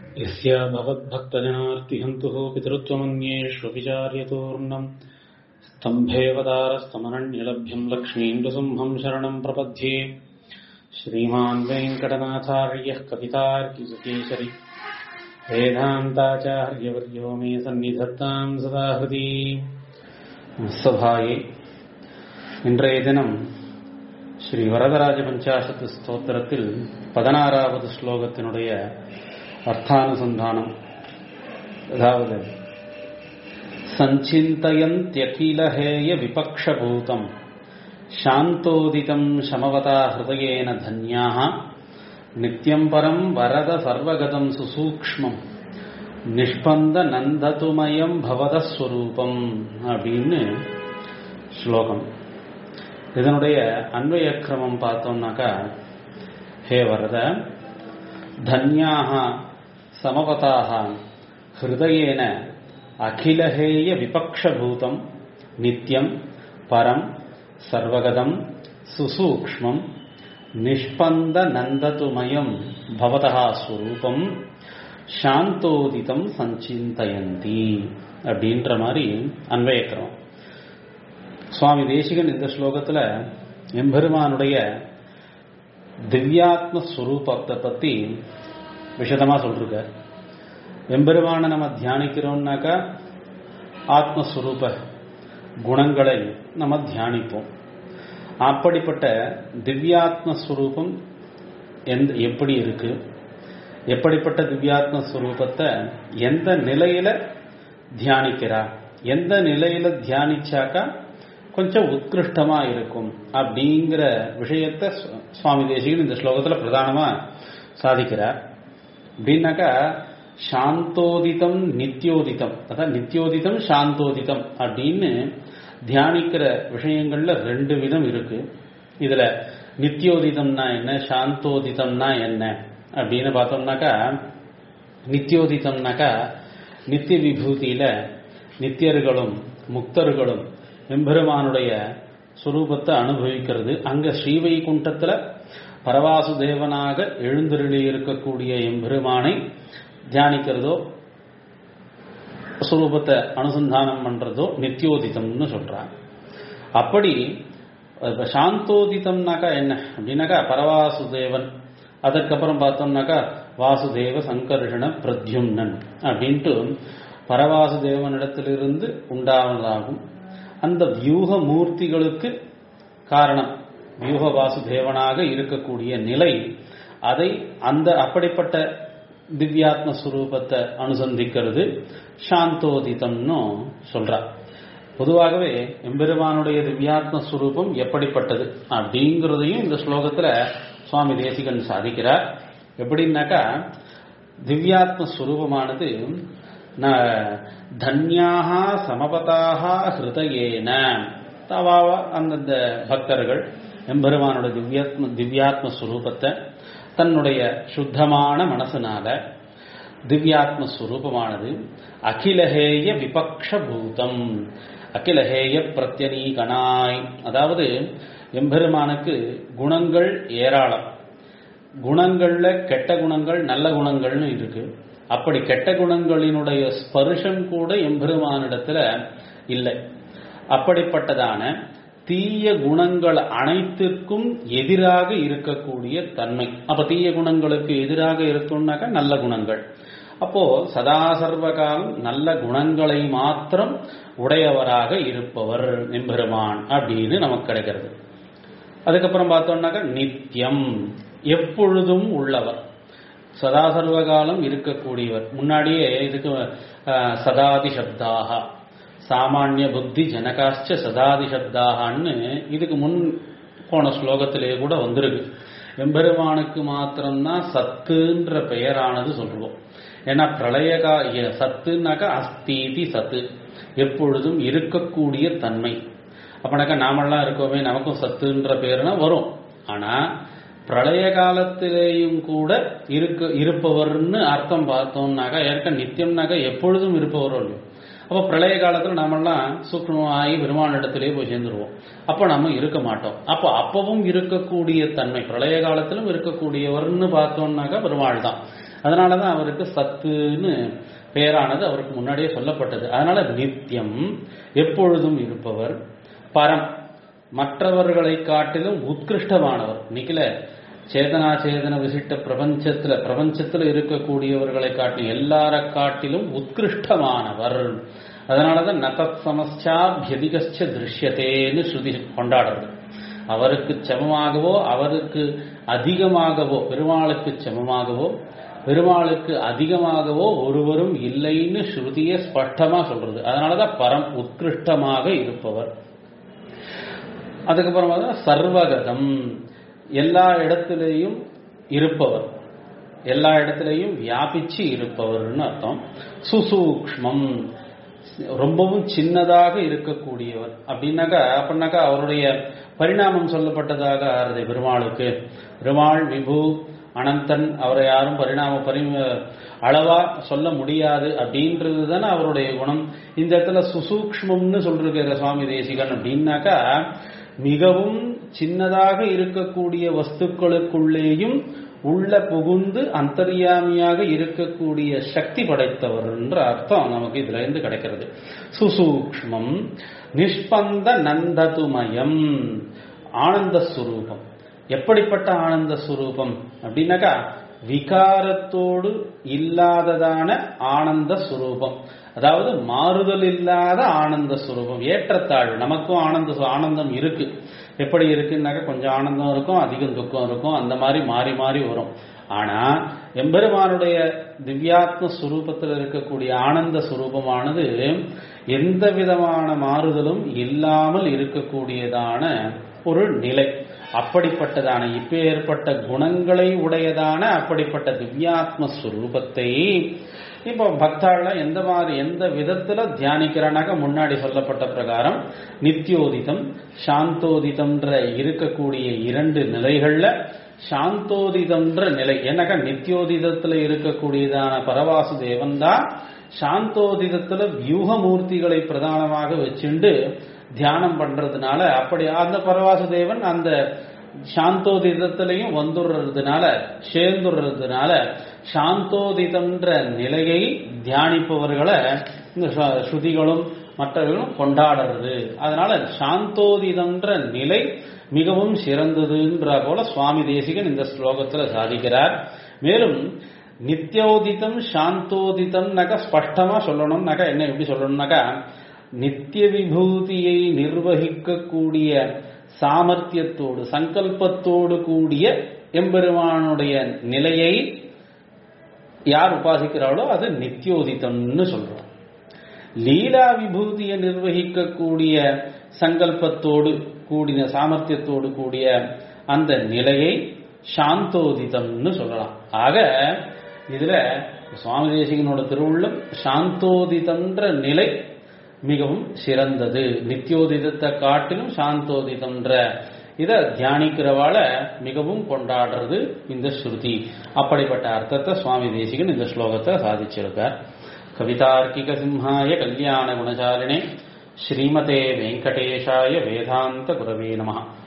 यस्य भवद्भक्तजनार्तिहन्तुः पितृत्वमन्येष्वपिचार्यतोर्णम् स्तम्भेवतारस्तमनन्यलभ्यम् लक्ष्मीम् नृसिंहम् शरणम् प्रपद्ये श्रीमान् वेङ्कटनाथार्यः कवितार्किकेसरि वेदान्ताचार्यवर्यो मे सन्निधत्ताम् सदा हृदि சபாயே இன்றைய தினம் ஸ்ரீ வரதராஜ பஞ்சாசத்து ஸ்தோத்திரத்தில் பதினாறாவது ஸ்லோகத்தினுடைய அர்த்தானுசந்தானம் அதாவது சஞ்சிந்தயந்தியகிலஹேய விபக்ஷபூதம் சாந்தோதிதம் சமவதா ஹிருதயேன தன்யாக நித்யம் பரம் வரத சர்வகதம் சுசூக்ஷ்மம் நிஷ்பந்த நந்ததுமயம் பவதஸ்வரூபம் அப்படின்னு ஸ்லோகம் இதனுடைய அன்வய கிரமம் பார்த்தோம்னாக்கா ஹே வரத தன்யாக சமவதாக ஹிருதயேன அகிலஹேய விபக்ஷபூதம் நித்யம் பரம் சர்வகதம் சுசூக்ஷ்மம் நிஷ்பந்த நந்ததுமயம் பவதா ஸ்வரூபம் சாந்தோதிதம் சஞ்சிந்தயந்தி அப்படின்ற மாதிரி அன்வயக்கிறோம் சுவாமி தேசிகன் இந்த ஸ்லோகத்தில் எம்பெருமானுடைய திவ்யாத்ம ஸ்வரூபத்தை பற்றி விஷதமாக சொல்லிருக்கார் எம்பெருமானை நம்ம தியானிக்கிறோம்னாக்கா ஆத்மஸ்வரூப குணங்களை நம்ம தியானிப்போம் அப்படிப்பட்ட திவ்யாத்மஸ்வரூபம் எந்த எப்படி இருக்கு எப்படிப்பட்ட திவ்யாத்ம ஸ்வரூபத்தை எந்த நிலையில தியானிக்கிறா எந்த நிலையில தியானிச்சாக்கா கொஞ்சம் உத்கிருஷ்டமா இருக்கும் அப்படிங்கிற விஷயத்த சுவாமி தேசிகன் இந்த ஸ்லோகத்துல பிரதானமா சாதிக்கிறார் அப்படின்னாக்கா சாந்தோதிதம் நித்தியோதிதம் அதான் நித்தியோதிதம் சாந்தோதிதம் அப்படின்னு தியானிக்கிற விஷயங்கள்ல ரெண்டு விதம் இருக்கு இதுல நித்தியோதிதம்னா என்ன சாந்தோதிதம்னா என்ன அப்படின்னு பார்த்தோம்னாக்கா நித்தியோதிதம்னாக்கா நித்திய விபூதியில நித்தியர்களும் முக்தர்களும் எம்பெருமானுடைய சுரூபத்தை அனுபவிக்கிறது அங்க ஸ்ரீவைகுண்டத்துல பரவாசுதேவனாக எழுந்தருளி இருக்கக்கூடிய எம்பெருமானை தியானிக்கிறதோ சுரூபத்தை அனுசந்தானம் பண்றதோ நித்தியோதிதம்னு சொல்றாங்க அப்படி சாந்தோதிதம்னாக்கா என்ன அப்படின்னாக்கா பரவாசுதேவன் அதற்கப்புறம் பார்த்தோம்னாக்கா வாசுதேவ சங்கர்ஷண பிரத்யும்னன் அப்படின்ட்டு பரவாசுதேவனிடத்திலிருந்து உண்டாவதாகும் அந்த வியூக மூர்த்திகளுக்கு காரணம் வியூக வாசுதேவனாக இருக்கக்கூடிய நிலை அதை அந்த அப்படிப்பட்ட திவ்யாத்ம ஸ்வரூபத்தை அனுசந்திக்கிறது சாந்தோதிதம்னு சொல்றார் பொதுவாகவே எம்பெருமானுடைய திவ்யாத்ம ஸ்வரூபம் எப்படிப்பட்டது அப்படிங்கிறதையும் இந்த ஸ்லோகத்துல சுவாமி தேசிகன் சாதிக்கிறார் எப்படின்னாக்கா திவ்யாத்ம ஸ்வரூபமானது தன்யாக சமபதாக ஹிருதயேன தவாவ அந்தந்த பக்தர்கள் எம்பெருமானோட திவ்யாத்ம திவ்யாத்ம ஸ்வரூபத்தை தன்னுடைய சுத்தமான மனசுனால திவ்யாத்ம ஸ்வரூபமானது அகிலஹேய விபக்ஷபூதம் அகிலஹேய பிரத்யனீகனாய் அதாவது எம்பெருமானுக்கு குணங்கள் ஏராளம் குணங்கள்ல கெட்ட குணங்கள் நல்ல குணங்கள்னு இருக்கு அப்படி கெட்ட குணங்களினுடைய ஸ்பர்ஷம் கூட எம்பெருமானிடத்துல இல்லை அப்படிப்பட்டதான தீய குணங்கள் அனைத்திற்கும் எதிராக இருக்கக்கூடிய தன்மை அப்ப தீய குணங்களுக்கு எதிராக இருக்கும்னாக்கா நல்ல குணங்கள் அப்போ சதா சர்வகாலம் நல்ல குணங்களை மாத்திரம் உடையவராக இருப்பவர் எம்பெருமான் அப்படின்னு நமக்கு கிடைக்கிறது அதுக்கப்புறம் பார்த்தோம்னாக்கா நித்தியம் எப்பொழுதும் உள்ளவர் சதா சர்வகாலம் இருக்கக்கூடியவர் முன்னாடியே இதுக்கு சதாதி சப்தாக சாமானிய புத்தி ஜனகாச்ச சதாதி சப்தாகான்னு இதுக்கு முன் போன ஸ்லோகத்திலே கூட வந்திருக்கு எம்பெருமானுக்கு மாத்திரம்தான் சத்துன்ற பெயரானது சொல்லுவோம் ஏன்னா பிரளயகா சத்துனாக்கா அஸ்தீதி சத்து எப்பொழுதும் இருக்கக்கூடிய தன்மை அப்பனாக்கா நாமெல்லாம் இருக்கோமே நமக்கும் சத்துன்ற பேருனா வரும் ஆனா பிரளய காலத்திலேயும் கூட இருக்க இருப்பவர்னு அர்த்தம் பார்த்தோம்னாக்கா ஏற்க நித்தியம்னாக்கா எப்பொழுதும் இருப்பவர் இல்லையோ அப்போ பிரளய காலத்தில் நாமெல்லாம் சூக்ஷ்மமாகி பெருமானிடத்திலே போய் சேர்ந்துருவோம் அப்போ நம்ம இருக்க மாட்டோம் அப்போ அப்பவும் இருக்கக்கூடிய தன்மை பிரளய காலத்திலும் இருக்கக்கூடியவர்னு பார்த்தோம்னாக்கா பெருமாள் தான் அதனாலதான் அவருக்கு சத்துன்னு பெயரானது அவருக்கு முன்னாடியே சொல்லப்பட்டது அதனால நித்தியம் எப்பொழுதும் இருப்பவர் பரம் மற்றவர்களை காட்டிலும் உத்கிருஷ்டமானவர் நிக்கல சேதனா சேதன விசிட்ட பிரபஞ்சத்துல பிரபஞ்சத்துல இருக்கக்கூடியவர்களை காட்டிலும் எல்லார காட்டிலும் உத்கிருஷ்டமானவர் அதனாலதான் நதத் சமஸ்சாபியதிகச்ச திருஷ்யத்தேன்னு ஸ்ருதி கொண்டாடுறது அவருக்கு சமமாகவோ அவருக்கு அதிகமாகவோ பெருமாளுக்கு சமமாகவோ பெருமாளுக்கு அதிகமாகவோ ஒருவரும் இல்லைன்னு ஸ்ருதியை ஸ்பஷ்டமா சொல்றது அதனாலதான் பரம் உத்கிருஷ்டமாக இருப்பவர் அதுக்கப்புறமா தான் சர்வகதம் எல்லா இடத்திலேயும் இருப்பவர் எல்லா இடத்திலேயும் வியாபிச்சு இருப்பவர்னு அர்த்தம் சுசூக்ஷ்மம் ரொம்பவும் சின்னதாக இருக்கக்கூடியவர் அப்படின்னாக்கா அப்படின்னாக்கா அவருடைய பரிணாமம் சொல்லப்பட்டதாக ஆறுது பெருமாளுக்கு பெருமாள் விபு அனந்தன் அவரை யாரும் பரிணாம பரி அளவா சொல்ல முடியாது அப்படின்றது தானே அவருடைய குணம் இந்த இடத்துல சுசூக்ஷ்மம்னு சொல்லிருக்கிற சுவாமி தேசிகன் அப்படின்னாக்கா மிகவும் சின்னதாக இருக்கக்கூடிய வஸ்துக்களுக்குள்ளேயும் உள்ள புகுந்து அந்தர்யாமியாக இருக்கக்கூடிய சக்தி படைத்தவர் என்ற அர்த்தம் நமக்கு இதுல இருந்து கிடைக்கிறது சுசூக்ஷ்மம் நிஷ்பந்த நந்ததுமயம் ஆனந்த ஸ்வரூபம் எப்படிப்பட்ட ஆனந்த ஸ்வரூபம் அப்படின்னாக்கா விகாரத்தோடு இல்லாததான ஆனந்த ஸ்வரூபம் அதாவது மாறுதல் இல்லாத ஆனந்த ஸ்வரூபம் ஏற்றத்தாழ்வு நமக்கும் ஆனந்த ஆனந்தம் இருக்கு எப்படி இருக்குன்னாக்க கொஞ்சம் ஆனந்தம் இருக்கும் அதிகம் துக்கம் இருக்கும் அந்த மாதிரி மாறி மாறி வரும் ஆனா எம்பெருமானுடைய திவ்யாத்ம ஸ்வரூபத்தில் இருக்கக்கூடிய ஆனந்த ஸ்வரூபமானது எந்த விதமான மாறுதலும் இல்லாமல் இருக்கக்கூடியதான ஒரு நிலை அப்படிப்பட்டதான இப்ப ஏற்பட்ட குணங்களை உடையதான அப்படிப்பட்ட திவ்யாத்ம ஸ்வரூபத்தை இப்போ பக்தாள எந்த மாதிரி எந்த விதத்துல தியானிக்கிறானாக்க முன்னாடி சொல்லப்பட்ட பிரகாரம் நித்தியோதிதம் சாந்தோதிதம்ன்ற இருக்கக்கூடிய இரண்டு நிலைகள்ல சாந்தோதிதம்ன்ற நிலை ஏன்னாக்கா நித்தியோதிதத்துல இருக்கக்கூடியதான பரவாசு தேவன் தான் சாந்தோதிதத்துல வியூகமூர்த்திகளை பிரதானமாக வச்சுண்டு தியானம் பண்றதுனால அப்படி அந்த பரவாசு தேவன் அந்த சாந்தோதிதத்திலையும் வந்துடுறதுனால சேர்ந்துடுறதுனால சாந்தோதிதம்ன்ற நிலையை தியானிப்பவர்களை இந்த ஸ்ருதிகளும் மற்றவர்களும் கொண்டாடுறது அதனால சாந்தோதிதம்ன்ற நிலை மிகவும் சிறந்ததுன்ற போல சுவாமி தேசிகன் இந்த ஸ்லோகத்துல சாதிக்கிறார் மேலும் நித்தியோதிதம் சாந்தோதிதம்னாக்கா ஸ்பஷ்டமா சொல்லணும்னாக்கா என்ன எப்படி சொல்லணும்னாக்கா நித்திய விபூதியை நிர்வகிக்கக்கூடிய சாமர்த்தியத்தோடு சங்கல்பத்தோடு கூடிய எம்பெருமானுடைய நிலையை யார் உபாசிக்கிறாளோ அது நித்தியோதிதம்னு சொல்றோம் லீலா விபூதியை நிர்வகிக்கக்கூடிய சங்கல்பத்தோடு கூடின சாமர்த்தியத்தோடு கூடிய அந்த நிலையை சாந்தோதிதம்னு சொல்லலாம் ஆக இதுல சுவாமி தேசிகனோட திருவுள்ளம் சாந்தோதிதம்ன்ற நிலை மிகவும் சிறந்தது நித்தியோதிதத்தை காட்டிலும் சாந்தோதிதம்ன்ற இதை தியானிக்கிறவாள மிகவும் கொண்டாடுறது இந்த ஸ்ருதி அப்படிப்பட்ட அர்த்தத்தை சுவாமி தேசிகன் இந்த ஸ்லோகத்தை சாதிச்சிருக்கார் கவிதார்க்கிக சிம்ஹாய கல்யாண குணசாலினே ஸ்ரீமதே வெங்கடேஷாய வேதாந்த குரவே நமஹா